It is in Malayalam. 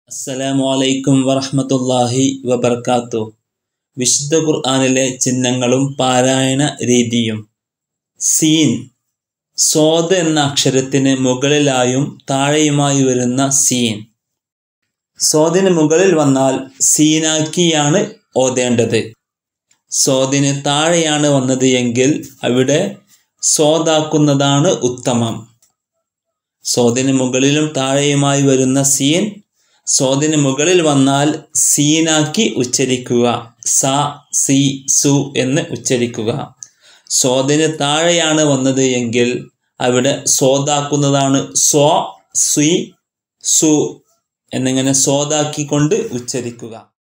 അസ്സലാമു അലൈക്കും വറഹ്മത്തുള്ളാഹി വബർക്കാത്തു വിശുദ്ധ ഖുർആനിലെ ചിഹ്നങ്ങളും പാരായണ രീതിയും സീൻ സ്വാദ് എന്ന അക്ഷരത്തിന് മുകളിലായും താഴെയുമായി വരുന്ന സീൻ സ്വാദിന് മുകളിൽ വന്നാൽ സീനാക്കിയാണ് ഓതേണ്ടത് സ്വാദിന് താഴെയാണ് വന്നത് എങ്കിൽ അവിടെ സ്വാദാക്കുന്നതാണ് ഉത്തമം സ്വാദിന് മുകളിലും താഴെയുമായി വരുന്ന സീൻ സ്വാദിന് മുകളിൽ വന്നാൽ സീനാക്കി ഉച്ചരിക്കുക സ സി സു എന്ന് ഉച്ചരിക്കുക സ്വാദിന് താഴെയാണ് വന്നത് എങ്കിൽ അവിടെ സ്വാദാക്കുന്നതാണ് സ്വ സി സു എന്നിങ്ങനെ സ്വാദാക്കിക്കൊണ്ട് ഉച്ചരിക്കുക